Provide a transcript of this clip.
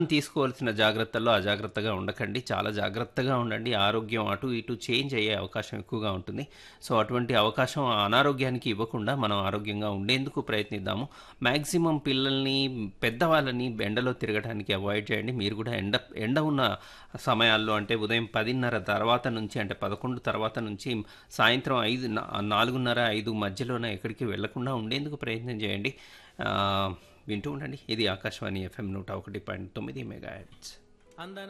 తీసుకోవాల్సిన జాగ్రత్తల్లో అజాగ్రత్తగా ఉండకండి. చాలా జాగ్రత్తగా ఉండండి. ఆరోగ్యం అటు ఇటు చేంజ్ అయ్యే అవకాశం ఎక్కువగా ఉంటుంది. సో, అటువంటి అవకాశం అనారోగ్యానికి ఇవ్వకుండా మనం ఆరోగ్యంగా ఉండేందుకు ప్రయత్నిద్దాము. మాక్సిమం పిల్లల్ని, పెద్దవాళ్ళని ఎండలో తిరగటానికి అవాయిడ్ చేయండి. మీరు కూడా ఎండ ఎండ ఉన్న సమయాల్లో అంటే ఉదయం 10:30 తర్వాత నుంచి అంటే 11 తర్వాత నుంచి సాయంత్రం 5 నా 4:30, 5 మధ్యలోనే ఎక్కడికి వెళ్ళకుండా ఉండేందుకు ప్రయత్నం చేయండి. ఆహ్, వింటూ ఉండండి. ఇది ఆకాశవాణి ఎఫ్ఎం 101.9 మెగాహెర్ట్జ్. అందాన